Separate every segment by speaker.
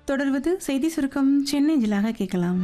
Speaker 1: தொடர்வது செய்தி சுருக்கம் சென்னை ஜிலாக கேட்கலாம்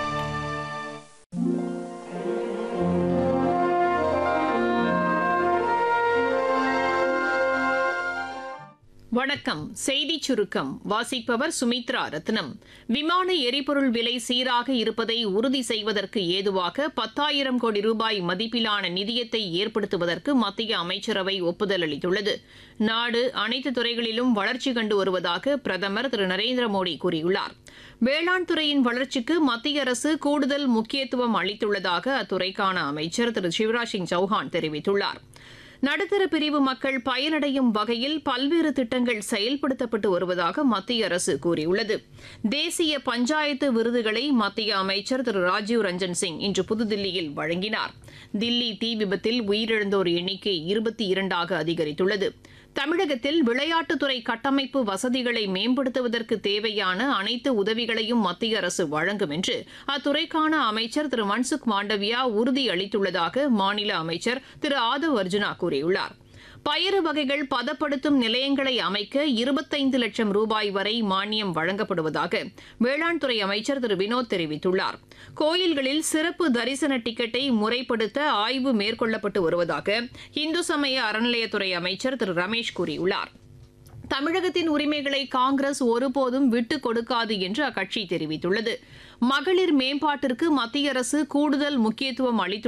Speaker 2: வணக்கம் செய்திச் சுருக்கம் வாசிப்பவர் சுமித்ரா ரத்னம் விமான எரிபொருள் விலை சீராக இருப்பதை உறுதி செய்வதற்கு ஏதுவாக பத்தாயிரம் கோடி ரூபாய் மதிப்பிலான நிதியத்தை ஏற்படுத்துவதற்கு மத்திய அமைச்சரவை ஒப்புதல் அளித்துள்ளது நாடு அனைத்து துறைகளிலும் வளர்ச்சி கண்டு வருவதாக பிரதமர் திரு நரேந்திர மோடி கூறியுள்ளார் வேளாண் துறையின் வளர்ச்சிக்கு மத்திய அரசு கூடுதல் முக்கியத்துவம் அளித்துள்ளதாக அத்துறைக்கான அமைச்சர் திரு சிவராஜ் சிங் சௌஹான் தெரிவித்துள்ளார் நடுத்தர பிரிவு மக்கள் பயனடையும் வகையில் பல்வேறு திட்டங்கள் செயல்படுத்தப்பட்டு வருவதாக மத்திய அரசு கூறியுள்ளது தேசிய பஞ்சாயத்து விருதுகளை மத்திய அமைச்சர் திரு ராஜீவ் ரஞ்சன் சிங் இன்று புதுதில்லியில் வழங்கினார் தில்லி தீ விபத்தில் உயிரிழந்தோர் எண்ணிக்கை இருபத்தி இரண்டாக அதிகரித்துள்ளது தமிழகத்தில் விளையாட்டுத்துறை கட்டமைப்பு வசதிகளை மேம்படுத்துவதற்கு தேவையான அனைத்து உதவிகளையும் மத்திய அரசு வழங்கும் என்று அத்துறைக்கான அமைச்சர் திரு மன்சுக் மாண்டவியா உறுதியளித்துள்ளதாக மாநில அமைச்சர் திரு ஆதவ் அர்ஜுனா கூறியுள்ளார் பயறு வகைகள் பதப்படுத்தும் நிலையங்களை அமைக்க இருபத்தைந்து லட்சம் ரூபாய் வரை மானியம் வழங்கப்படுவதாக வேளாண் துறை அமைச்சர் திரு வினோத் தெரிவித்துள்ளார் கோயில்களில் சிறப்பு தரிசன டிக்கெட்டை முறைப்படுத்த ஆய்வு மேற்கொள்ளப்பட்டு வருவதாக இந்து சமய அறநிலையத்துறை அமைச்சர் திரு ரமேஷ் கூறியுள்ளார் தமிழகத்தின் உரிமைகளை காங்கிரஸ் ஒருபோதும் விட்டுக் கொடுக்காது என்று அக்கட்சி தெரிவித்துள்ளது மகளிர் மேம்பாட்டிற்கு மத்திய அரசு கூடுதல் முக்கியத்துவம் அளித்து